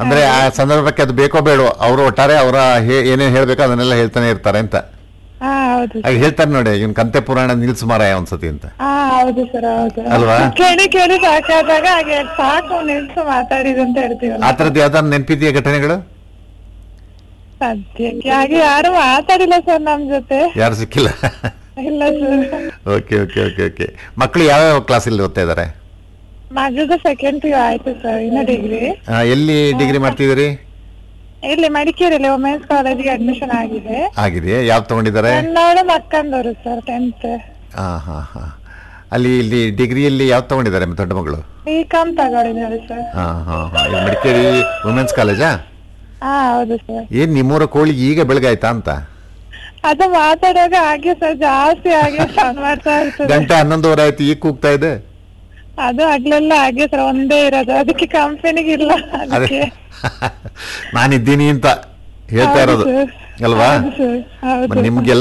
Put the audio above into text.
ಅಂದ್ರೆ ಆ ಸಂದರ್ಭಕ್ಕೆ ಅದು ಬೇಕೋ ಬೇಡೋ ಅವರು ಒಟ್ಟಾರೆ ಅವರ ಏನೇನ್ ಹೇಳ್ಬೇಕೋ ಅದನ್ನೆಲ್ಲ ಹೇಳ್ತಾನೆ ಇರ್ತಾರೆ ಅಂತ ಹಾ ಹೌದು ಆಗ ಹೇಳ್ತಾರೆ ನೋಡಿ ಇವ್ನ ಕಂತೆ ಪುರಾಣ ನಿಲ್ಸ್ ಮಾರಾಯ ಒಂದ್ಸತಿ ಅಂತ ಹಾ ಹೌದು ಸರ್ ಹೌದು ಅಲ್ವಾ? ಕೇಳಿ ಕೇಳಿ ಸಾಕಾದಾಗ ಹಾಗೆ ಸಾಕು ನಿಲ್ಸು ಮಾತಾಡಿದು ಅಂತ ಹೇಳ್ತೀವಲ್ಲ ಆ ಥರದ್ದು ಯಾವ್ದಾದ್ರು ನೆನಪಿದೆಯಾ ಘಟನೆಗಳು ಸದ್ಯಕ್ಕೆ ಹಾಗೆ ಯಾರು ಮಾತಾಡಿಲ್ಲ ಸರ್ ನಮ್ ಜೊತೆ ಯಾರು ಸಿಕ್ಕಿಲ್ಲ ಇಲ್ಲ sir okay okay okay okay ಮಕ್ಕಳು ಯಾವ್ಯಾವ ಕ್ಲಾಸಲ್ಲಿ ಓದ್ತಾ ಇದ್ದಾರೆ ಮಗದ ಸೆಕೆಂಡ್ ಪಿ ಯು ಆಯ್ತು ಸರ್ ಇನ್ನ ಡಿಗ್ರಿ ಎಲ್ಲಿ ಡಿಗ್ರಿ ಮಾಡ್ತಿದ್ದೀರಿ ಇಲ್ಲಿ ಮಡಿಕೇರಿಯಲ್ಲಿ ವುಮೆನ್ಸ್ ಕಾಲೇಜಿಗೆ ಅಡ್ಮಿಷನ್ ಆಗಿದೆ ಆಗಿದೆಯಾ ಯಾವ್ದು ತಗೊಂಡಿದ್ದಾರೆ ನನ್ನವಳು ಮಕ್ಕಂದವರು ಸರ್ ಟೆಂತ್ ಹಾ ಹಾ ಹಾ ಅಲ್ಲಿ ಇಲ್ಲಿ ಡಿಗ್ರಿಯಲ್ಲಿ ಯಾವ್ದು ತಗೊಂಡಿದ್ದಾರೆ ನಿಮ್ಮ ದೊಡ್ಡ ಮಗಳು ಬಿ ಕಾಮ್ ತಗೊಂಡಿದ್ದಾರೆ ಸರ್ ಹಾ ಹಾ ಹಾ ಇಲ್ಲಿ ಮಡಿಕೇರಿ ವುಮೆನ್ಸ್ ಕಾಲೇಜಾ ಹಾ ಹೌದು ಸರ್ ಏನ್ ನಿಮ್ಮೂರ ಕೋಳಿ ಈಗ ಬೆಳಗಾಯ್ತಾ ಅಂತ ಅದು ಮಾತಾಡುವಾಗ ಹಾಗೆ ಸರ್ ಜಾಸ್ತಿ ಹಾಗೆ ಸೌಂಡ್ ಮಾಡ್ತಾ ಇರ್ತದೆ ಗಂಟೆ ಹನ್ನೊಂದುವರೆ ಆಯ್ತು ಈಗ ಕೂಗ್ತಾ ಇದೆ ಅದು ಹಗ್ಲೆಲ್ಲ ಹಾಗೆ ಸರ್ ಒಂದೇ ಇರೋದು ಅದಕ್ಕೆ ಕಂಪನಿಗೆ ಇಲ್ಲ ಅದೇ ಅದಕ್ಕೆ ನಾನಿದ್ದೀನಿ ಅಂತ ಹೇಳ್ತಾ ಇರೋದು ಹೌದು ಸರ್. ಅಲ್ವಾ ಹೌದು ಸರ್ ಹೌದು ನಿಮ್ಗೆಲ್ಲ